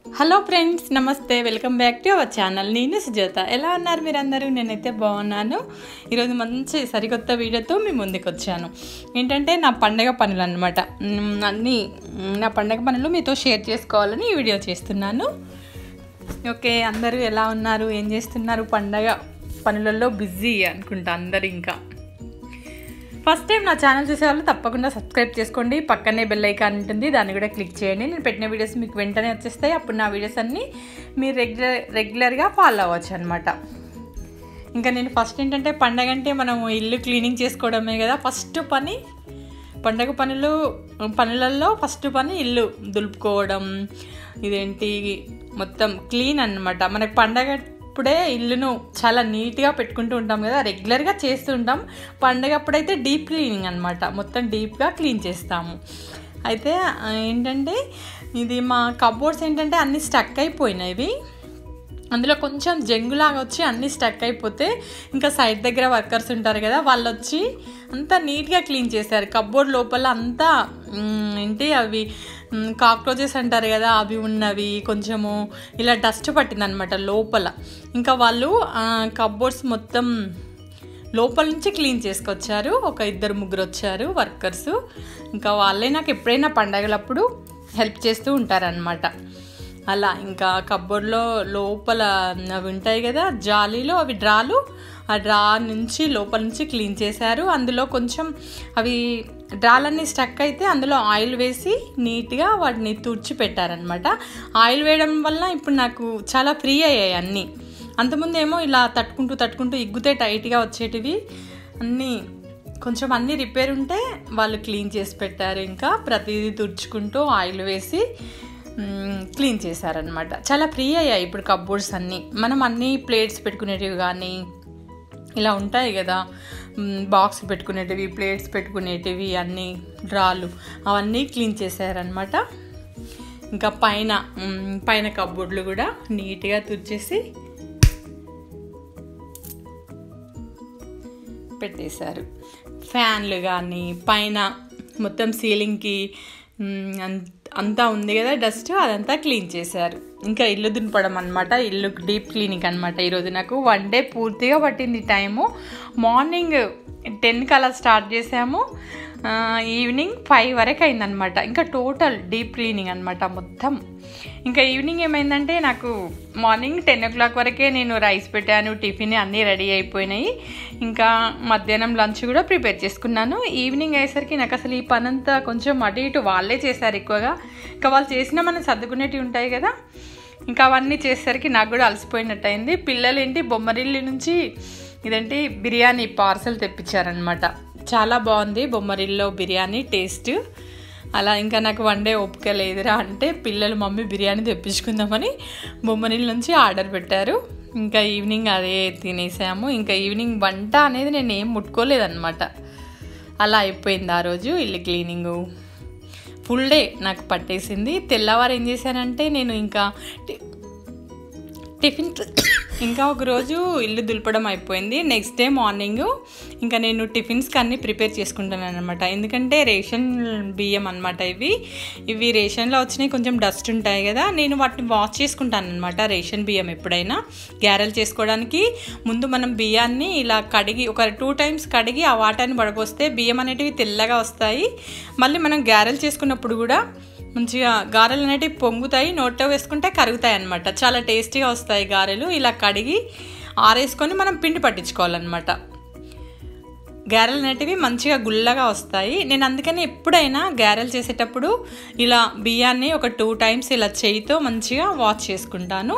hello friends నమస్తే welcome back to our channel నేను సుజాత ఎలా ఉన్నారు మీరందరూ నేనైతే బాగున్నాను ఈరోజు మంచి సరికొత్త వీడియోతో మీ ముందుకు వచ్చాను ఏంటంటే నా పండగ పనులు అనమాట అన్నీ మ్, నా పండగ పనులు మీతో షేర్ చేసుకోవాలని ఈ వీడియో చేస్తున్నాను ఓకే అందరూ ఎలా ఉన్నారు ఏం చేస్తున్నారు పండగ పనులలో బిజీ అనుకుంటా అందరు ఇంకా ఫస్ట్ టైం నా ఛానల్ చూసే వాళ్ళు తప్పకుండా సబ్స్క్రైబ్ చేసుకోండి పక్కనే బెల్ ఐకాన్ ఉంటుంది దాన్ని కూడా క్లిక్ చేయండి నేను పెట్టిన వీడియోస్ మీకు వెంటనే వచ్చేస్తాయి అప్పుడు నా వీడియోస్ అన్నీ మీరు రెగ్యులర్ రెగ్యులర్గా ఫాలో అవ్వచ్చు అనమాట ఇంకా నేను ఫస్ట్ ఏంటంటే పండగ అంటే మనం ఇల్లు క్లీనింగ్ చేసుకోవడమే కదా ఫస్ట్ పని పండగ పనులు పనులలో ఫస్ట్ పని ఇల్లు దులుపుకోవడం ఇదేంటి మొత్తం క్లీన్ అన్నమాట మనకి పండగ అప్పుడే ఇల్లును చాలా నీట్గా పెట్టుకుంటూ ఉంటాం కదా రెగ్యులర్గా చేస్తూ ఉంటాం పండగ అప్పుడైతే డీప్ క్లీనింగ్ అనమాట మొత్తం డీప్గా క్లీన్ చేస్తాము అయితే ఆ, ఏంటంటే ఇది మా కబోర్డ్స్ ఏంటంటే అన్నీ స్టక్ అయిపోయినాయి అందులో కొంచెం జంగులాగా వచ్చి అన్నీ స్టక్ అయిపోతే ఇంకా సైడ్ దగ్గర వర్కర్స్ ఉంటారు కదా వాళ్ళు వచ్చి అంతా నీట్గా క్లీన్ చేశారు కబ్బోర్డ్ లోపల అంతా మ్, ఏంటి అవి కాక్రోచెస్ అంటారు కదా అవి ఉన్నవి కొంచెము ఇలా డస్ట్ పట్టిందనమాట లోపల ఇంకా వాళ్ళు కబ్బోర్డ్స్ మొత్తం లోపల నుంచి క్లీన్ చేసుకొచ్చారు ఒక ఇద్దరు ముగ్గురు వచ్చారు వర్కర్స్ ఇంకా వాళ్ళే నాకు ఎప్పుడైనా పండగలప్పుడు హెల్ప్ చేస్తూ ఉంటారనమాట అలా ఇంకా కబ్బోర్డ్లో లోపల అవి ఉంటాయి కదా జాలీలో అవి డ్రాలు ఆ డ్రా నుంచి లోపల నుంచి క్లీన్ చేశారు అందులో కొంచెం అవి డ్రాలన్నీ స్టక్ అయితే అందులో ఆయిల్ వేసి నీట్గా వాటిని తుడిచి పెట్టారనమాట ఆయిల్ వేయడం వల్ల ఇప్పుడు నాకు చాలా ఫ్రీ అయ్యాయి అన్నీ అంతకుముందు ఏమో ఇలా తట్టుకుంటూ తట్టుకుంటూ ఇగ్గుతే టైట్గా వచ్చేటివి అన్నీ కొంచెం అన్నీ రిపేర్ ఉంటే వాళ్ళు క్లీన్ చేసి పెట్టారు ఇంకా ప్రతిదీ తుడుచుకుంటూ ఆయిల్ వేసి మ్, క్లీన్ చేశారనమాట చాలా ఫ్రీ అయ్యాయి ఇప్పుడు కబ్బోర్డ్స్ అన్నీ మనం అన్నీ ప్లేట్స్ పెట్టుకునేటివి కానీ ఇలా ఉంటాయి కదా మ్, బాక్స్ పెట్టుకునేటివి ప్లేట్స్ పెట్టుకునేటివి అన్నీ డ్రాలు అవన్నీ క్లీన్ చేశారనమాట ఇంకా పైన మ్, పైన కబ్బోర్డ్లు కూడా నీట్గా తుడిచేసి పెట్టేశారు ఫ్యాన్లు కానీ పైన మొత్తం సీలింగ్కి మ్, అం- అంతా ఉంది కదా డస్ట్ అదంతా క్లీన్ చేశారు ఇంకా ఇల్లు దునపడం అనమాట ఇల్లు డీప్ క్లీనింగ్ అనమాట ఈరోజు నాకు వన్ డే పూర్తిగా పట్టింది టైము మార్నింగ్ టెన్కి అలా స్టార్ట్ చేసాము ఆ, ఈవినింగ్ ఫైవ్ వరకు అయిందనమాట ఇంకా టోటల్ డీప్ క్లీనింగ్ అనమాట మొత్తం ఇంకా ఈవినింగ్ ఏమైందంటే నాకు మార్నింగ్ టెన్ ఓ క్లాక్ వరకే నేను రైస్ పెట్టాను టిఫిన్ అన్నీ రెడీ అయిపోయినాయి ఇంకా మధ్యాహ్నం లంచ్ కూడా ప్రిపేర్ చేసుకున్నాను ఈవినింగ్ అయ్యేసరికి నాకు అసలు ఈ పని అంతా కొంచెం అటు ఇటు వాళ్ళే చేశారు ఎక్కువగా ఇంకా వాళ్ళు చేసినా మనం సర్దుకునేటివి ఉంటాయి కదా ఇంకా అవన్నీ చేసేసరికి నాకు కూడా అలసిపోయినట్టు అయింది పిల్లలు ఏంటి బొమ్మరిల్లి నుంచి ఇదేంటి బిర్యానీ పార్సల్ తెప్పించారనమాట చాలా బాగుంది బొమ్మరిల్లో బిర్యానీ టేస్ట్ అలా ఇంకా నాకు వన్ డే ఓపిక లేదురా అంటే పిల్లలు మమ్మీ బిర్యానీ తెప్పించుకుందామని బొమ్మరిల్ నుంచి ఆర్డర్ పెట్టారు ఇంకా ఈవినింగ్ అదే తినేసాము ఇంకా ఈవినింగ్ వంట అనేది నేను ఏం ముట్టుకోలేదన్నమాట అలా అయిపోయింది ఆ రోజు ఇల్లు క్లీనింగు ఫుల్ డే నాకు పట్టేసింది తెల్లవారు ఏం చేశానంటే నేను ఇంకా టి- టిఫిన్ ఇంకా ఒక రోజు ఇల్లు దులపడం అయిపోయింది నెక్స్ట్ డే మార్నింగ్ ఇంకా నేను టిఫిన్స్కి అన్నీ ప్రిపేర్ చేసుకుంటాను అనమాట ఎందుకంటే రేషన్ బియ్యం అనమాట ఇవి ఇవి రేషన్లో వచ్చినాయి కొంచెం డస్ట్ ఉంటాయి కదా నేను వాటిని వాష్ చేసుకుంటాను అనమాట రేషన్ బియ్యం ఎప్పుడైనా గ్యారెలు చేసుకోవడానికి ముందు మనం బియ్యాన్ని ఇలా కడిగి ఒక టూ టైమ్స్ కడిగి ఆ వాటర్ని పడపోస్తే బియ్యం అనేటివి తెల్లగా వస్తాయి మళ్ళీ మనం గ్యారెలు చేసుకున్నప్పుడు కూడా మంచిగా గారెలు అనేటివి పొంగుతాయి నోట్లో వేసుకుంటే కరుగుతాయి అనమాట చాలా టేస్టీగా వస్తాయి గారెలు ఇలా కడిగి ఆరేసుకొని మనం పిండి పట్టించుకోవాలన్నమాట గారెలు అనేటివి మంచిగా గుల్లగా వస్తాయి నేను అందుకని ఎప్పుడైనా గారెలు చేసేటప్పుడు ఇలా బియ్యాన్ని ఒక టూ టైమ్స్ ఇలా చేయితో మంచిగా వాష్ చేసుకుంటాను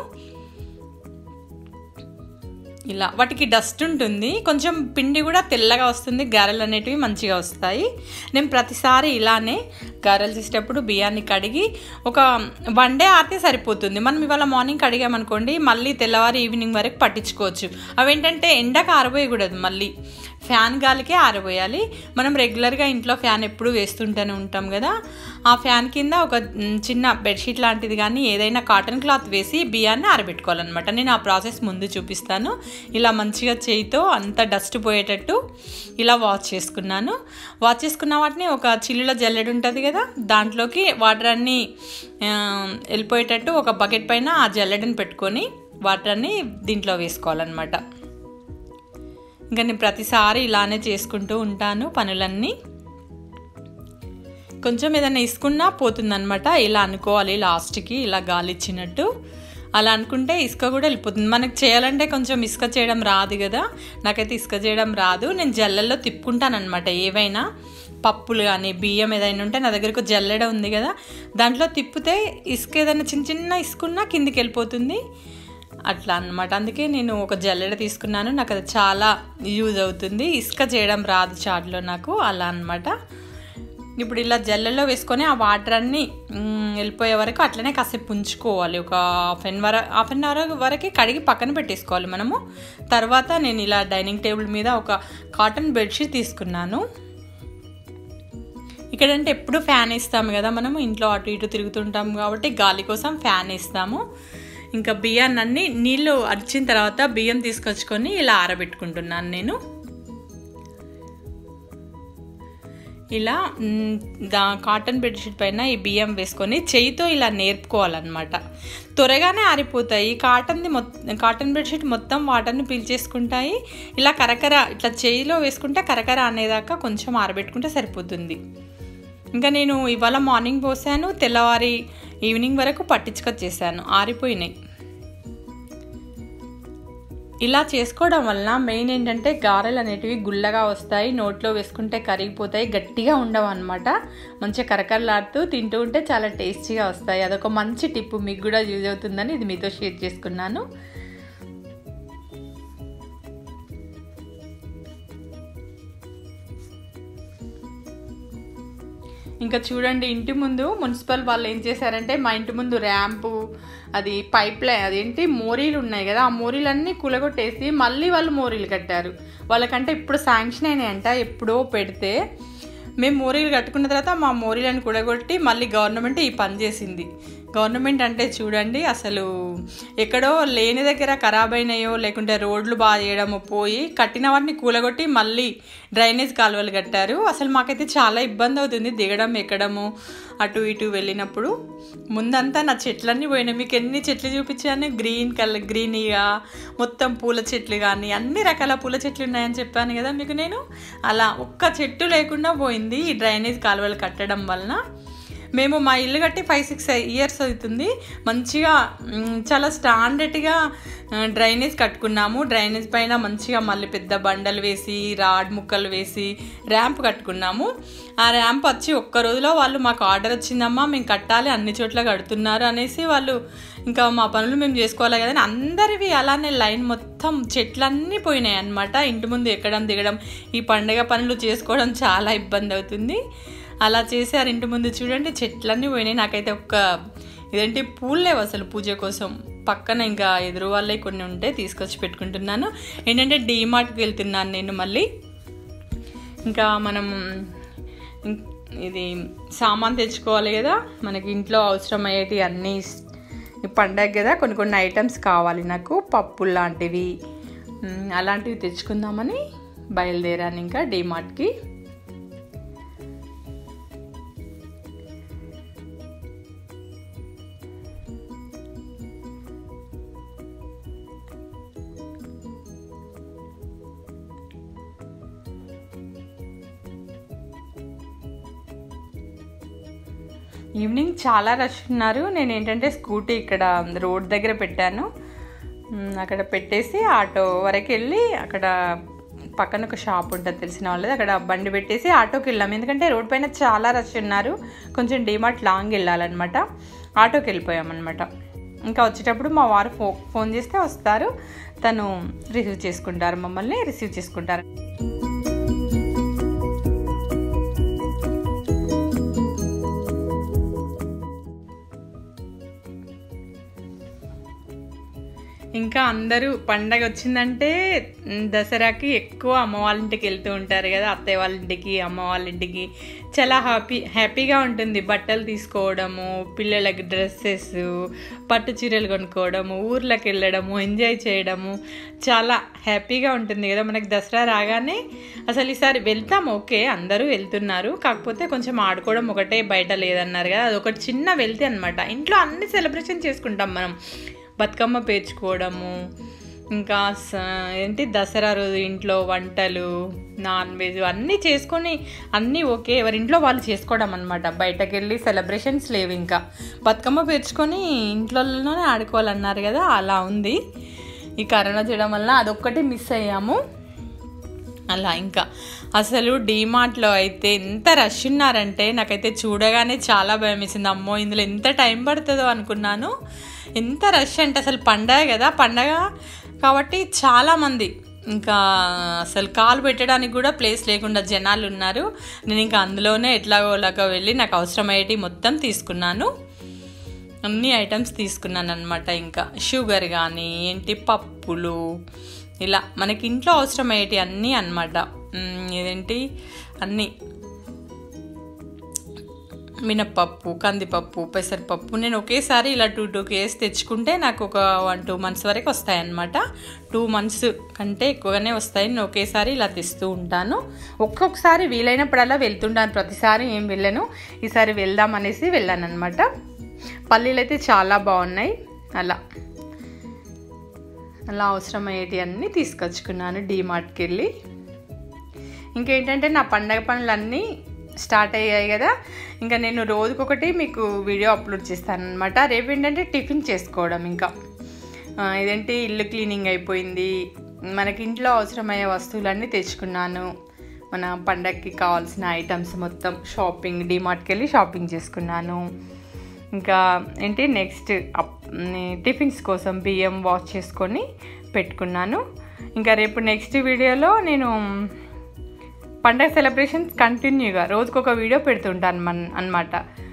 ఇలా వాటికి డస్ట్ ఉంటుంది కొంచెం పిండి కూడా తెల్లగా వస్తుంది గారెలు అనేటివి మంచిగా వస్తాయి నేను ప్రతిసారి ఇలానే గారెలు చేసేటప్పుడు బియ్యాన్ని కడిగి ఒక వన్ డే ఆరితే సరిపోతుంది మనం ఇవాళ మార్నింగ్ కడిగామనుకోండి మళ్ళీ తెల్లవారి ఈవినింగ్ వరకు పట్టించుకోవచ్చు అవేంటంటే ఎండకు ఆరబోయకూడదు మళ్ళీ ఫ్యాన్ గాలికే ఆరబోయాలి మనం రెగ్యులర్గా ఇంట్లో ఫ్యాన్ ఎప్పుడు వేస్తుంటూనే ఉంటాం కదా ఆ ఫ్యాన్ కింద ఒక మ్, చిన్న బెడ్షీట్ లాంటిది కానీ ఏదైనా కాటన్ క్లాత్ వేసి బియ్యాన్ని ఆరబెట్టుకోవాలన్నమాట నేను ఆ ప్రాసెస్ ముందు చూపిస్తాను ఇలా మంచిగా చేయితో అంత డస్ట్ పోయేటట్టు ఇలా వాష్ చేసుకున్నాను వాష్ చేసుకున్న వాటిని ఒక చిల్లుల జల్లెడ ఉంటుంది కదా దాంట్లోకి వాటర్ అన్నీ ఆ, వెళ్ళిపోయేటట్టు ఒక బకెట్ పైన ఆ జల్లెడని పెట్టుకొని వాటర్ అన్నీ దీంట్లో వేసుకోవాలన్నమాట ఇంకా నేను ప్రతిసారి ఇలానే చేసుకుంటూ ఉంటాను పనులన్నీ కొంచెం ఏదైనా ఇసుకున్నా పోతుందన్నమాట ఇలా అనుకోవాలి లాస్ట్కి ఇలా గాలి ఇచ్చినట్టు అలా అనుకుంటే ఇసుక కూడా వెళ్ళిపోతుంది మనకు చేయాలంటే కొంచెం ఇసుక చేయడం రాదు కదా నాకైతే ఇసుక చేయడం రాదు నేను జల్లెల్లో తిప్పుకుంటాను అనమాట ఏవైనా పప్పులు కానీ బియ్యం ఏదైనా ఉంటే నా దగ్గరకు జల్లెడ ఉంది కదా దాంట్లో తిప్పితే ఇసుక ఏదైనా చిన్న చిన్న ఇసుకున్నా కిందికి వెళ్ళిపోతుంది అట్లా అన్నమాట అందుకే నేను ఒక జల్లెడ తీసుకున్నాను నాకు అది చాలా యూజ్ అవుతుంది ఇసుక చేయడం రాదు చాట్లో నాకు అలా అన్నమాట ఇప్పుడు ఇలా జల్లెల్లో వేసుకొని ఆ వాటర్ అన్నీ మ్, వెళ్ళిపోయే వరకు అట్లనే కాసేపు ఉంచుకోవాలి ఒక half an hour half an hour వరకు కడిగి పక్కన పెట్టేసుకోవాలి మనము తర్వాత నేను ఇలా డైనింగ్ టేబుల్ మీద ఒక కాటన్ బెడ్షీట్ తీసుకున్నాను ఇక్కడంటే ఎప్పుడు ఫ్యాన్ వేస్తాము కదా మనము ఇంట్లో అటు ఇటు తిరుగుతుంటాం కాబట్టి గాలి కోసం ఫ్యాన్ వేస్తాము ఇంకా బియ్యాన్ని అన్ని నీళ్ళు అరిచిన తర్వాత బియ్యం తీసుకొచ్చుకొని ఇలా ఆరబెట్టుకుంటున్నాను నేను ఇలా మ్, దా కాటన్ బెడ్షీట్ పైన ఈ బియ్యం వేసుకొని చేయితో ఇలా నేర్పుకోవాలన్నమాట త్వరగానే ఆరిపోతాయి కాటన్ది మొత్తం కాటన్ బెడ్షీట్ మొత్తం వాటర్ని పీల్చేసుకుంటాయి ఇలా కరకర ఇట్లా చేయిలో వేసుకుంటే కరకర అనేదాకా కొంచెం ఆరబెట్టుకుంటే సరిపోతుంది ఇంకా నేను ఇవాళ మార్నింగ్ పోసాను తెల్లవారి ఈవినింగ్ వరకు పట్టించుకొచ్చేసాను ఆరిపోయినాయి ఇలా చేసుకోవడం వలన మెయిన్ ఏంటంటే గారెలు అనేటివి గుల్లగా వస్తాయి నోట్లో వేసుకుంటే కరిగిపోతాయి గట్టిగా ఉండవు అనమాట మంచిగా కరకరలాడుతూ తింటూ ఉంటే చాలా టేస్టీగా వస్తాయి అదొక మంచి టిప్ మీకు కూడా యూజ్ అవుతుందని ఇది మీతో షేర్ చేసుకున్నాను ఇంకా చూడండి ఇంటి ముందు మున్సిపల్ వాళ్ళు ఏం చేశారంటే మా ఇంటి ముందు ర్యాంపు అది పైప్ లైన్ అదేంటి మోరీలు ఉన్నాయి కదా ఆ మోరీలన్నీ కూలగొట్టేసి మళ్ళీ వాళ్ళు మోరీలు కట్టారు వాళ్ళకంటే ఇప్పుడు శాంక్షన్ అయినాయంట ఎప్పుడో పెడితే మేము మోరీలు కట్టుకున్న తర్వాత మా మోరీలను కూడగొట్టి మళ్ళీ గవర్నమెంట్ ఈ పని చేసింది గవర్నమెంట్ అంటే చూడండి అసలు ఎక్కడో లేని దగ్గర ఖరాబ్ అయినాయో లేకుంటే రోడ్లు బాగా చేయడమో పోయి కట్టిన వాటిని కూలగొట్టి మళ్ళీ డ్రైనేజ్ కాలువలు కట్టారు అసలు మాకైతే చాలా ఇబ్బంది అవుతుంది దిగడం ఎక్కడము అటు ఇటు వెళ్ళినప్పుడు ముందంతా నా చెట్లన్నీ పోయినాయి మీకు ఎన్ని చెట్లు చూపించాను గ్రీన్ కలర్ గ్రీనీగా మొత్తం పూల చెట్లు కానీ అన్ని రకాల పూల చెట్లు ఉన్నాయని చెప్పాను కదా మీకు నేను అలా ఒక్క చెట్టు లేకుండా పోయింది ఈ డ్రైనేజ్ కాలువలు కట్టడం వలన మేము మా ఇల్లు కట్టి ఫైవ్ సిక్స్ ఇయర్స్ అవుతుంది మంచిగా మ్, చాలా స్టాండర్డ్గా డ్రైనేజ్ కట్టుకున్నాము డ్రైనేజ్ పైన మంచిగా మళ్ళీ పెద్ద బండలు వేసి రాడ్ ముక్కలు వేసి ర్యాంప్ కట్టుకున్నాము ఆ ర్యాంప్ వచ్చి ఒక్క రోజులో వాళ్ళు మాకు ఆర్డర్ వచ్చిందమ్మా మేము కట్టాలి అన్ని చోట్ల కడుతున్నారు అనేసి వాళ్ళు ఇంకా మా పనులు మేము చేసుకోవాలి కదా అని అందరివి అలానే లైన్ మొత్తం చెట్లన్నీ పోయినాయి అన్నమాట ఇంటి ముందు ఎక్కడం దిగడం ఈ పండగ పనులు చేసుకోవడం చాలా ఇబ్బంది అవుతుంది అలా చేశారు ఇంటి ముందు చూడండి చెట్లన్నీ పోయినాయి నాకైతే ఒక్క ఇదేంటి పూలు లేవు అసలు పూజ కోసం పక్కన ఇంకా ఎదురు వాళ్ళే కొన్ని ఉంటే తీసుకొచ్చి పెట్టుకుంటున్నాను ఏంటంటే డీమార్ట్కి వెళ్తున్నాను నేను మళ్ళీ ఇంకా మనం ఇం- ఇది సామాన్ తెచ్చుకోవాలి కదా మనకి ఇంట్లో అవసరం అయ్యేటి అన్నీ ఇస్- ఈ పండగ కదా కొన్ని కొన్ని ఐటమ్స్ కావాలి నాకు పప్పులు లాంటివి మ్, అలాంటివి తెచ్చుకుందామని బయలుదేరాను ఇంకా డీమార్ట్కి ఈవినింగ్ చాలా రష్ ఉన్నారు నేను ఏంటంటే స్కూటీ ఇక్కడ రోడ్ దగ్గర పెట్టాను మ్, అక్కడ పెట్టేసి ఆటో వరకు వెళ్ళి అక్కడ పక్కన ఒక షాప్ ఉంటుంది తెలిసిన వాళ్ళది అక్కడ బండి పెట్టేసి ఆటోకి వెళ్ళాము ఎందుకంటే రోడ్ పైన చాలా రష్ ఉన్నారు కొంచెం డిమార్ట్ లాంగ్ వెళ్ళాలన్నమాట ఆటోకి వెళ్ళిపోయామన్నమాట ఇంకా వచ్చేటప్పుడు మా వారు ఫో ఫోన్ చేస్తే వస్తారు తను రిసీవ్ చేసుకుంటారు మమ్మల్ని రిసీవ్ చేసుకుంటారు ఇంకా అందరూ పండగ వచ్చిందంటే మ్, దసరాకి ఎక్కువ అమ్మ వాళ్ళ ఇంటికి వెళ్తూ ఉంటారు కదా అత్తయ్య వాళ్ళ ఇంటికి అమ్మ వాళ్ళ ఇంటికి చాలా హ్యాపీ హ్యాపీగా ఉంటుంది బట్టలు తీసుకోవడము పిల్లలకి డ్రెస్సెస్ పట్టు చీరలు కొనుక్కోవడము ఊర్లకు వెళ్ళడము ఎంజాయ్ చేయడము చాలా హ్యాపీగా ఉంటుంది కదా మనకి దసరా రాగానే అసలు ఈసారి వెళ్తాం ఓకే అందరూ వెళ్తున్నారు కాకపోతే కొంచెం ఆడుకోవడం ఒకటే బయట లేదన్నారు కదా అది ఒక చిన్న వెళ్తే అనమాట ఇంట్లో అన్ని సెలబ్రేషన్ చేసుకుంటాం మనం బతుకమ్మ పేర్చుకోవడము ఇంకా స- ఏంటి దసరా రోజు ఇంట్లో వంటలు నాన్ వెజ్ అన్నీ చేసుకొని అన్నీ ఓకే ఎవరింట్లో వాళ్ళు చేసుకోవడం అనమాట బయటకు వెళ్ళి సెలబ్రేషన్స్ లేవు ఇంకా బతుకమ్మ పేర్చుకొని ఇంట్లోనే ఆడుకోవాలన్నారు కదా అలా ఉంది ఈ కరోనా చేయడం వల్ల అదొక్కటి మిస్ అయ్యాము అలా ఇంకా అసలు డీమార్ట్లో అయితే ఎంత రష్ ఉన్నారంటే నాకైతే చూడగానే చాలా భయం వేసింది అమ్మో ఇందులో ఎంత టైం పడుతుందో అనుకున్నాను ఎంత రష్ అంటే అసలు పండగ కదా పండగ కాబట్టి చాలామంది ఇంకా అసలు కాలు పెట్టడానికి కూడా ప్లేస్ లేకుండా జనాలు ఉన్నారు నేను ఇంకా అందులోనే ఎట్లాగోలాగా వెళ్ళి నాకు అవసరమయ్యేటి మొత్తం తీసుకున్నాను అన్ని ఐటమ్స్ తీసుకున్నాను అనమాట ఇంకా షుగర్ కానీ ఏంటి పప్పులు ఇలా మనకి ఇంట్లో అవసరమయ్యేటి అన్నీ అనమాట ఇదేంటి అన్నీ మినప్పప్పు కందిపప్పు పెసరపప్పు నేను ఒకేసారి ఇలా టూ టూ కేస్ తెచ్చుకుంటే నాకు ఒక వన్ టూ మంత్స్ వరకు వస్తాయన్నమాట టూ మంత్స్ కంటే ఎక్కువగానే వస్తాయి నేను ఒకేసారి ఇలా తెస్తూ ఉంటాను ఒక్కొక్కసారి వీలైనప్పుడల్లా వెళ్తుంటాను ప్రతిసారి ఏం వెళ్ళను ఈసారి వెళ్దాం అనేసి వెళ్ళాను అనమాట పల్లీలు అయితే చాలా బాగున్నాయి అలా అలా అవసరమయ్యేటి అన్నీ తీసుకొచ్చుకున్నాను డీమార్ట్కి వెళ్ళి ఇంకేంటంటే నా పండగ పనులన్నీ స్టార్ట్ అయ్యాయి కదా ఇంకా నేను రోజుకొకటి మీకు వీడియో అప్లోడ్ చేస్తాను అనమాట రేపు ఏంటంటే టిఫిన్ చేసుకోవడం ఇంకా ఆ, ఇదేంటి ఇల్లు క్లీనింగ్ అయిపోయింది మనకి ఇంట్లో అవసరమయ్యే వస్తువులన్నీ తెచ్చుకున్నాను మన పండగకి కావాల్సిన ఐటమ్స్ మొత్తం షాపింగ్ డిమార్ట్కి వెళ్ళి షాపింగ్ చేసుకున్నాను ఇంకా ఏంటి నెక్స్ట్ అప్- టిఫిన్స్ కోసం బియ్యం వాష్ చేసుకొని పెట్టుకున్నాను ఇంకా రేపు నెక్స్ట్ వీడియోలో నేను పండగ సెలబ్రేషన్స్ కంటిన్యూగా రోజుకొక వీడియో పెడుతుంటాను మన అనమాట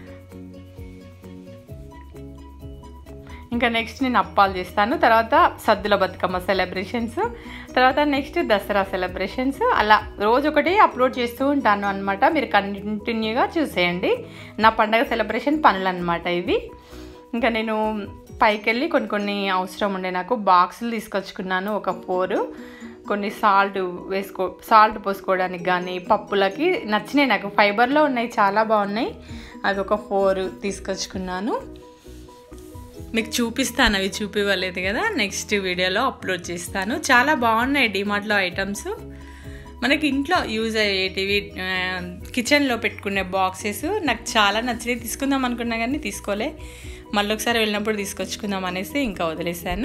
ఇంకా నెక్స్ట్ నేను అప్పాలు చేస్తాను తర్వాత సద్దుల బతుకమ్మ సెలబ్రేషన్స్ తర్వాత నెక్స్ట్ దసరా సెలబ్రేషన్స్ అలా రోజు ఒకటి అప్లోడ్ చేస్తూ ఉంటాను అనమాట మీరు కంటిన్యూగా చూసేయండి నా పండగ సెలబ్రేషన్ పనులు అనమాట ఇవి ఇంకా నేను పైకి వెళ్ళి కొన్ని కొన్ని అవసరం ఉండే నాకు బాక్సులు తీసుకొచ్చుకున్నాను ఒక ఫోర్ కొన్ని సాల్ట్ వేసుకో సాల్ట్ పోసుకోవడానికి కానీ పప్పులకి నచ్చినాయి నాకు ఫైబర్లో ఉన్నాయి చాలా బాగున్నాయి అది ఒక ఫోర్ తీసుకొచ్చుకున్నాను మీకు చూపిస్తాను అవి చూపివ్వలేదు కదా నెక్స్ట్ వీడియోలో అప్లోడ్ చేస్తాను చాలా బాగున్నాయి డిమార్ట్లో ఐటమ్స్ మనకి ఇంట్లో యూజ్ అయ్యేటివి ఆ, కిచెన్లో పెట్టుకునే బాక్సెస్ నాకు చాలా నచ్చినాయి తీసుకుందాం అనుకున్నా కానీ తీసుకోలే మళ్ళీ ఒకసారి వెళ్ళినప్పుడు తీసుకొచ్చుకుందాం అనేసి ఇంకా వదిలేసాను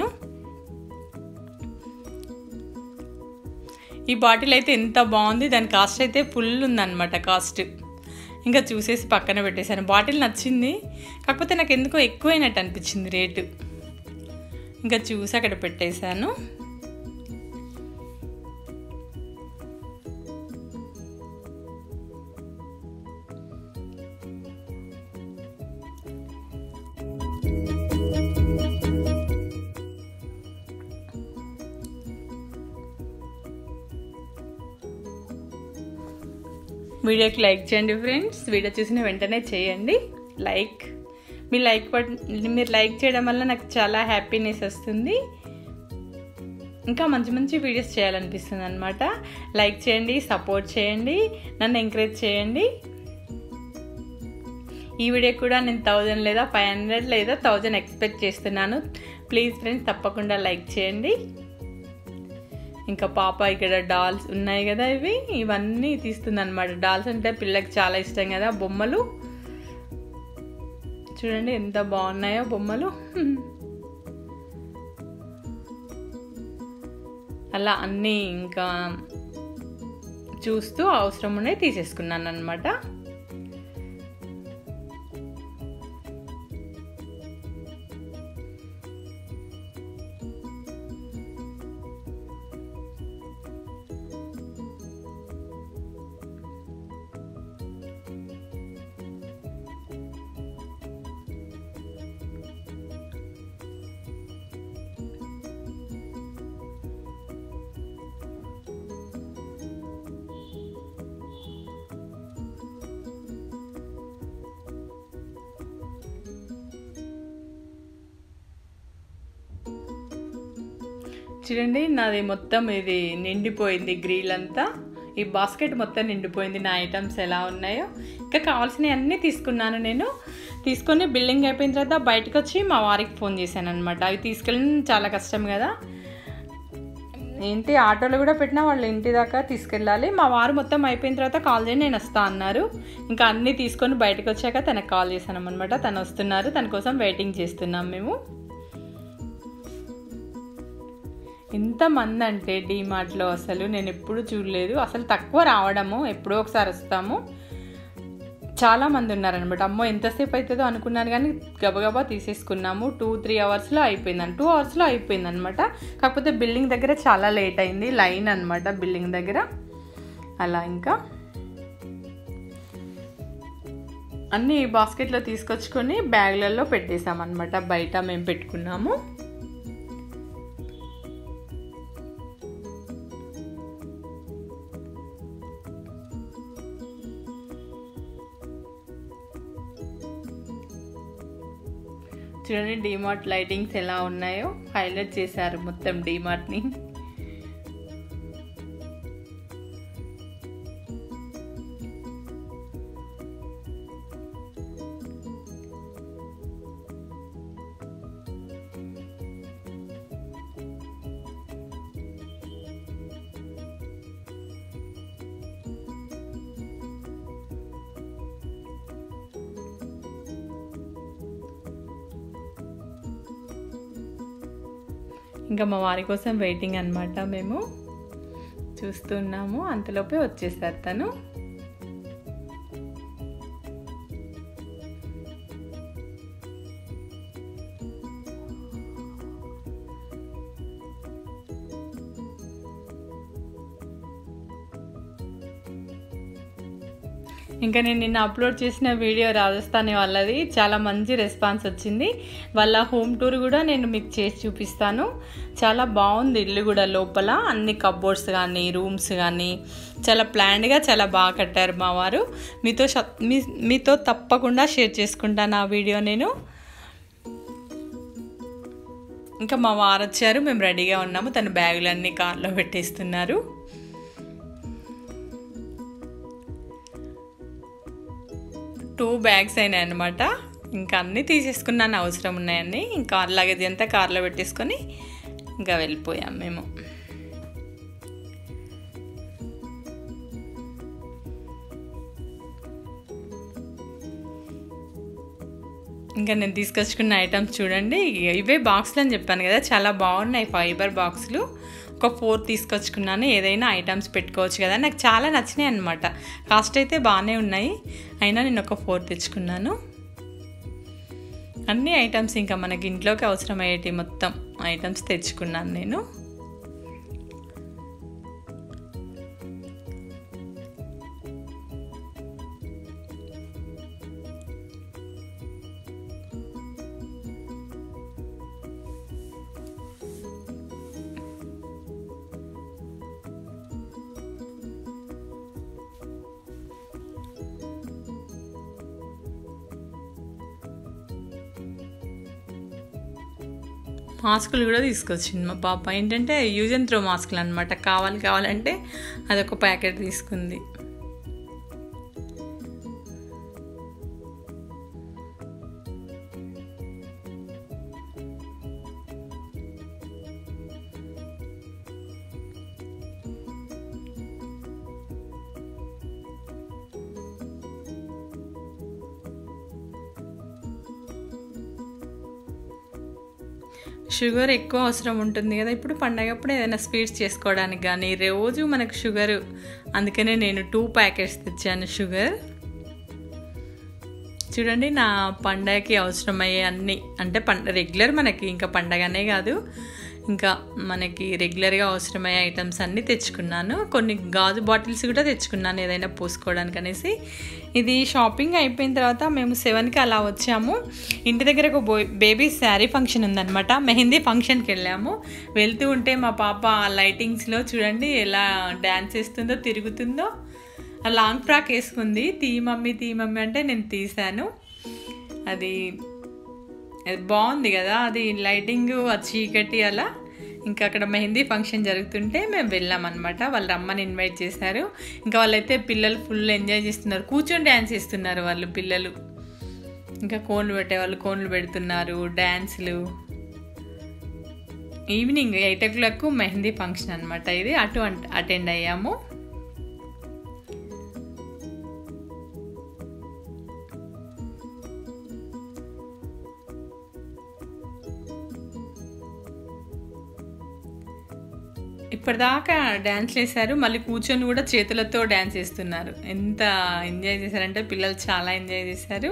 ఈ బాటిల్ అయితే ఎంత బాగుంది దాని కాస్ట్ అయితే ఫుల్ ఉందన్నమాట కాస్ట్ ఇంకా చూసేసి పక్కన పెట్టేశాను బాటిల్ నచ్చింది కాకపోతే నాకు ఎందుకో ఎక్కువైనట్టు అనిపించింది రేటు ఇంకా చూసి అక్కడ పెట్టేశాను వీడియోకి లైక్ చేయండి ఫ్రెండ్స్ వీడియో చూసిన వెంటనే చేయండి లైక్ మీ లైక్ బట్ మీరు లైక్ చేయడం వల్ల నాకు చాలా హ్యాపీనెస్ వస్తుంది ఇంకా మంచి మంచి వీడియోస్ చేయాలనిపిస్తుంది అనమాట లైక్ చేయండి సపోర్ట్ చేయండి నన్ను ఎంకరేజ్ చేయండి ఈ వీడియో కూడా నేను థౌజండ్ లేదా ఫైవ్ హండ్రెడ్ లేదా థౌజండ్ ఎక్స్పెక్ట్ చేస్తున్నాను ప్లీజ్ ఫ్రెండ్స్ తప్పకుండా లైక్ చేయండి ఇంకా పాప ఇక్కడ డాల్స్ ఉన్నాయి కదా ఇవి ఇవన్నీ తీస్తుంది అనమాట డాల్స్ అంటే పిల్లకి చాలా ఇష్టం కదా బొమ్మలు చూడండి ఎంత బాగున్నాయో బొమ్మలు అలా అన్నీ ఇంకా చూస్తూ అవసరం ఉన్నాయి తీసేసుకున్నాను అనమాట చూడండి నాది మొత్తం ఇది నిండిపోయింది గ్రిల్ అంతా ఈ బాస్కెట్ మొత్తం నిండిపోయింది నా ఐటమ్స్ ఎలా ఉన్నాయో ఇంకా కావాల్సినవి అన్నీ తీసుకున్నాను నేను తీసుకొని బిల్డింగ్ అయిపోయిన తర్వాత బయటకు వచ్చి మా వారికి ఫోన్ చేశాను అనమాట అవి తీసుకెళ్ళడం చాలా కష్టం కదా ఏంటి ఆటోలో కూడా పెట్టినా వాళ్ళు ఇంటి దాకా తీసుకెళ్ళాలి మా వారు మొత్తం అయిపోయిన తర్వాత కాల్ చేయండి నేను వస్తా అన్నారు ఇంకా అన్నీ తీసుకొని బయటకు వచ్చాక తనకు కాల్ చేశాను అనమాట తను వస్తున్నారు తన కోసం వెయిటింగ్ చేస్తున్నాం మేము ఎంతమంది అంటే డీమార్ట్లో అసలు నేను ఎప్పుడు చూడలేదు అసలు తక్కువ రావడము ఎప్పుడో ఒకసారి వస్తాము చాలా మంది ఉన్నారనమాట అమ్మో ఎంతసేపు అవుతుందో అనుకున్నాను కానీ గబగబా తీసేసుకున్నాము టూ త్రీ అవర్స్లో అయిపోయిందని టూ అవర్స్లో అయిపోయింది అనమాట కాకపోతే బిల్డింగ్ దగ్గర చాలా లేట్ అయింది లైన్ అనమాట బిల్డింగ్ దగ్గర అలా ఇంకా అన్నీ బాస్కెట్లో తీసుకొచ్చుకొని బ్యాగ్లలో పెట్టేసామన్నమాట బయట మేము పెట్టుకున్నాము చూడండి డీమార్ట్ లైటింగ్స్ ఎలా ఉన్నాయో హైలైట్ చేశారు మొత్తం డీమార్ట్ని ఇంకా మా వారి కోసం వెయిటింగ్ అనమాట మేము చూస్తున్నాము అంతలోపే వచ్చేసారు తను ఇంకా నేను నిన్న అప్లోడ్ చేసిన వీడియో రాజస్థానీ వాళ్ళది చాలా మంచి రెస్పాన్స్ వచ్చింది వాళ్ళ హోమ్ టూర్ కూడా నేను మీకు చేసి చూపిస్తాను చాలా బాగుంది ఇల్లు కూడా లోపల అన్ని కబోర్డ్స్ కానీ రూమ్స్ కానీ చాలా ప్లాన్డ్గా చాలా బాగా కట్టారు మా వారు మీతో మీ మీతో తప్పకుండా షేర్ చేసుకుంటాను ఆ వీడియో నేను ఇంకా మా వారు వచ్చారు మేము రెడీగా ఉన్నాము తన బ్యాగులన్నీ కార్లో పెట్టేస్తున్నారు టూ బ్యాగ్స్ అయినాయి అనమాట ఇంకా అన్నీ తీసేసుకున్నాను అవసరం ఉన్నాయని ఇంకా లగేజ్ అంతా కార్లో పెట్టేసుకొని ఇంకా వెళ్ళిపోయాం మేము ఇంకా నేను తీసుకొచ్చుకున్న ఐటమ్స్ చూడండి ఇవే బాక్స్లు అని చెప్పాను కదా చాలా బాగున్నాయి ఫైబర్ బాక్సులు ఒక ఫోర్ తీసుకొచ్చుకున్నాను ఏదైనా ఐటమ్స్ పెట్టుకోవచ్చు కదా నాకు చాలా నచ్చినాయి అనమాట కాస్ట్ అయితే బాగానే ఉన్నాయి అయినా నేను ఒక ఫోర్ తెచ్చుకున్నాను అన్ని ఐటమ్స్ ఇంకా మనకి ఇంట్లోకి అవసరమయ్యేటి మొత్తం ఐటమ్స్ తెచ్చుకున్నాను నేను మాస్కులు కూడా తీసుకొచ్చింది మా పాప ఏంటంటే యూజ్ అండ్ త్రో మాస్కులు అనమాట కావాలి కావాలంటే అదొక ప్యాకెట్ తీసుకుంది షుగర్ ఎక్కువ అవసరం ఉంటుంది కదా ఇప్పుడు పండగప్పుడు ఏదైనా స్వీట్స్ చేసుకోవడానికి కానీ రోజు మనకు షుగర్ అందుకనే నేను టూ ప్యాకెట్స్ తెచ్చాను షుగర్ చూడండి నా పండగకి అవసరమయ్యే అన్ని అంటే పండ రెగ్యులర్ మనకి ఇంకా పండగనే కాదు ఇంకా మనకి రెగ్యులర్గా అవసరమయ్యే ఐటమ్స్ అన్నీ తెచ్చుకున్నాను కొన్ని గాజు బాటిల్స్ కూడా తెచ్చుకున్నాను ఏదైనా పోసుకోవడానికి అనేసి ఇది షాపింగ్ అయిపోయిన తర్వాత మేము సెవెన్కి అలా వచ్చాము ఇంటి దగ్గర ఒక బో బేబీ శారీ ఫంక్షన్ ఉందనమాట మెహందీ ఫంక్షన్కి వెళ్ళాము వెళ్తూ ఉంటే మా పాప లైటింగ్స్లో చూడండి ఎలా డ్యాన్స్ వేస్తుందో తిరుగుతుందో ఆ లాంగ్ ఫ్రాక్ వేసుకుంది తీ మమ్మీ తీ మమ్మీ అంటే నేను తీశాను అది అది బాగుంది కదా అది లైటింగ్ ఆ చీకటి అలా ఇంకా అక్కడ మెహందీ ఫంక్షన్ జరుగుతుంటే మేము వెళ్ళామన్నమాట వాళ్ళు రమ్మని ఇన్వైట్ చేశారు ఇంకా వాళ్ళైతే పిల్లలు ఫుల్ ఎంజాయ్ చేస్తున్నారు కూర్చొని డ్యాన్స్ చేస్తున్నారు వాళ్ళు పిల్లలు ఇంకా కోన్లు పెట్టేవాళ్ళు కోన్లు పెడుతున్నారు డ్యాన్సులు evening eight o'clock mehndi function అనమాట ఇది అటు అటెండ్ అయ్యాము ఇప్పటిదాకా డ్యాన్స్ చేశారు మళ్ళీ కూర్చొని కూడా చేతులతో డ్యాన్స్ చేస్తున్నారు ఎంత ఎంజాయ్ చేశారంటే పిల్లలు చాలా ఎంజాయ్ చేశారు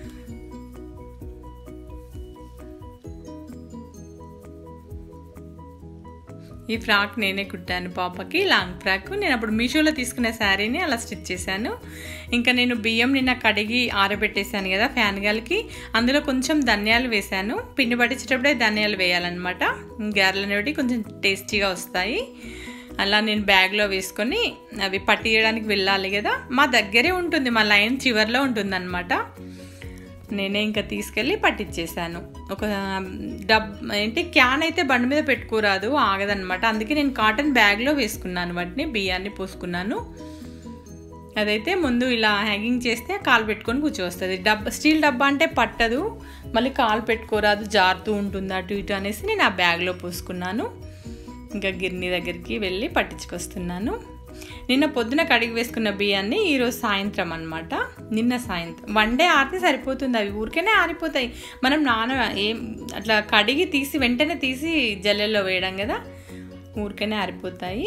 ఈ ఫ్రాక్ నేనే కుట్టాను పాపకి లాంగ్ ఫ్రాక్ నేను అప్పుడు మీషోలో తీసుకున్న శారీని అలా స్టిచ్ చేశాను ఇంకా నేను బియ్యం నిన్న కడిగి ఆరబెట్టేశాను కదా ఫ్యాన్ గాలికి అందులో కొంచెం ధనియాలు వేశాను పిండి పట్టించేటప్పుడే ధనియాలు వేయాలన్నమాట గారెలు అనేవి కొంచెం టేస్టీగా వస్తాయి అలా నేను బ్యాగ్లో వేసుకొని అవి పట్టియడానికి వెళ్ళాలి కదా మా దగ్గరే ఉంటుంది మా లైన్ చివరిలో ఉంటుందన్నమాట నేనే ఇంకా తీసుకెళ్ళి పట్టించేసాను ఒక డబ్ ఏంటి క్యాన్ అయితే బండి మీద పెట్టుకోరాదు ఆగదనమాట అందుకే నేను కాటన్ బ్యాగ్లో వేసుకున్నాను వాటిని బియ్యాన్ని పోసుకున్నాను అదైతే ముందు ఇలా హ్యాంగింగ్ చేస్తే కాలు పెట్టుకొని కూర్చోవస్తుంది డబ్బా స్టీల్ డబ్బా అంటే పట్టదు మళ్ళీ కాలు పెట్టుకోరాదు జారుతూ ఉంటుంది అటు ఇటు అనేసి నేను ఆ బ్యాగ్లో పోసుకున్నాను ఇంకా గిర్ని దగ్గరికి వెళ్ళి పట్టించుకొస్తున్నాను నిన్న పొద్దున కడిగి వేసుకున్న బియ్యాన్ని ఈరోజు సాయంత్రం అనమాట నిన్న సాయంత్రం వన్ డే ఆరితే సరిపోతుంది అవి ఊరికేనే ఆరిపోతాయి మనం నాన ఏం అట్లా కడిగి తీసి వెంటనే తీసి జల్లెల్లో వేయడం కదా ఊరికేనే ఆరిపోతాయి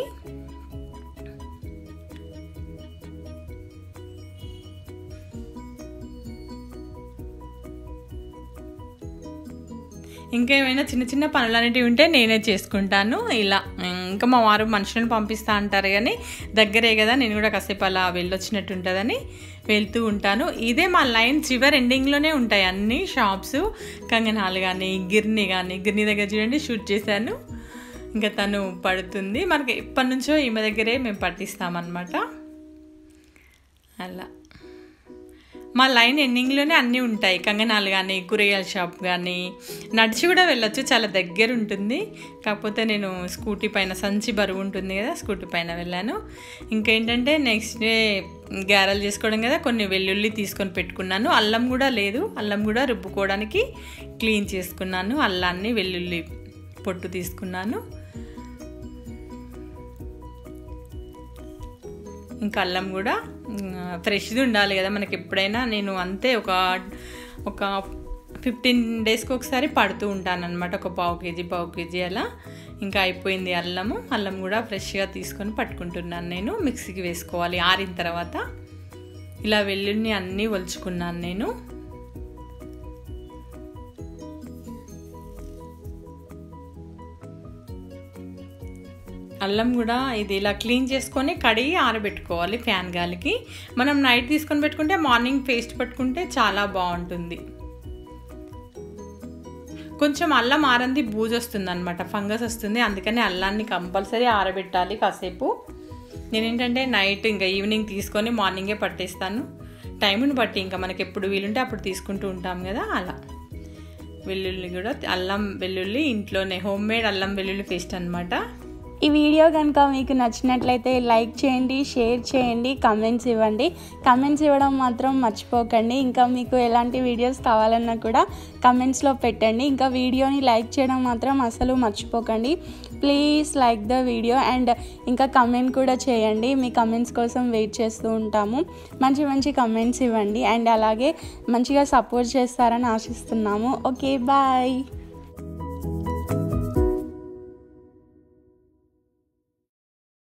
ఇంకేమైనా చిన్న చిన్న పనులు అనేటివి ఉంటే నేనే చేసుకుంటాను ఇలా ఇంకా మా వారు మనుషులను పంపిస్తా అంటారు కానీ దగ్గరే కదా నేను కూడా కాసేపు అలా వెళ్ళొచ్చినట్టు ఉంటుందని వెళ్తూ ఉంటాను ఇదే మా లైన్ చివరి ఎండింగ్లోనే ఉంటాయి అన్ని షాప్స్ కంగనాలు కానీ గిర్ని కానీ గిర్ని దగ్గర చూడండి షూట్ చేశాను ఇంకా తను పడుతుంది మనకి ఎప్పటి నుంచో ఈమె దగ్గరే మేము పట్టిస్తామన్నమాట అలా మా లైన్ ఎండింగ్లోనే అన్నీ ఉంటాయి కంగనాలు కానీ కూరగాయల షాప్ కానీ నడిచి కూడా వెళ్ళొచ్చు చాలా దగ్గర ఉంటుంది కాకపోతే నేను స్కూటీ పైన సంచి బరువు ఉంటుంది కదా స్కూటీ పైన వెళ్ళాను ఇంకేంటంటే నెక్స్ట్ డే గారెలు చేసుకోవడం కదా కొన్ని వెల్లుల్లి తీసుకొని పెట్టుకున్నాను అల్లం కూడా లేదు అల్లం కూడా రుబ్బుకోవడానికి క్లీన్ చేసుకున్నాను అల్లాన్ని వెల్లుల్లి పొట్టు తీసుకున్నాను ఇంకా అల్లం కూడా ఫ్రెష్ది ఉండాలి కదా మనకి ఎప్పుడైనా నేను అంతే ఒక ఒక ఫిఫ్టీన్ డేస్కి ఒకసారి పడుతూ ఉంటాను అనమాట ఒక పావు కేజీ పావు కేజీ అలా ఇంకా అయిపోయింది అల్లము అల్లం కూడా ఫ్రెష్గా తీసుకొని పట్టుకుంటున్నాను నేను మిక్సీకి వేసుకోవాలి ఆరిన తర్వాత ఇలా వెల్లుల్ని అన్నీ ఒలుచుకున్నాను నేను అల్లం కూడా ఇది ఇలా క్లీన్ చేసుకొని కడిగి ఆరబెట్టుకోవాలి ఫ్యాన్ గాలికి మనం నైట్ తీసుకొని పెట్టుకుంటే మార్నింగ్ పేస్ట్ పట్టుకుంటే చాలా బాగుంటుంది కొంచెం అల్లం ఆరంది బూజు వస్తుంది అనమాట ఫంగస్ వస్తుంది అందుకని అల్లాన్ని కంపల్సరీ ఆరబెట్టాలి కాసేపు నేనేంటంటే నైట్ ఇంకా ఈవినింగ్ తీసుకొని మార్నింగే పట్టేస్తాను టైంని బట్టి ఇంకా మనకి ఎప్పుడు వీలుంటే అప్పుడు తీసుకుంటూ ఉంటాం కదా అలా వెల్లుల్లి కూడా అల్లం వెల్లుల్లి ఇంట్లోనే హోమ్ మేడ్ అల్లం వెల్లుల్లి పేస్ట్ అనమాట ఈ వీడియో కనుక మీకు నచ్చినట్లయితే లైక్ చేయండి షేర్ చేయండి కమెంట్స్ ఇవ్వండి కమెంట్స్ ఇవ్వడం మాత్రం మర్చిపోకండి ఇంకా మీకు ఎలాంటి వీడియోస్ కావాలన్నా కూడా కమెంట్స్లో పెట్టండి ఇంకా వీడియోని లైక్ చేయడం మాత్రం అసలు మర్చిపోకండి please like the video and ఇంకా కమెంట్ కూడా చేయండి మీ కమెంట్స్ కోసం వెయిట్ చేస్తూ ఉంటాము మంచి మంచి కమెంట్స్ ఇవ్వండి అండ్ అలాగే మంచిగా సపోర్ట్ చేస్తారని ఆశిస్తున్నాము ఓకే బాయ్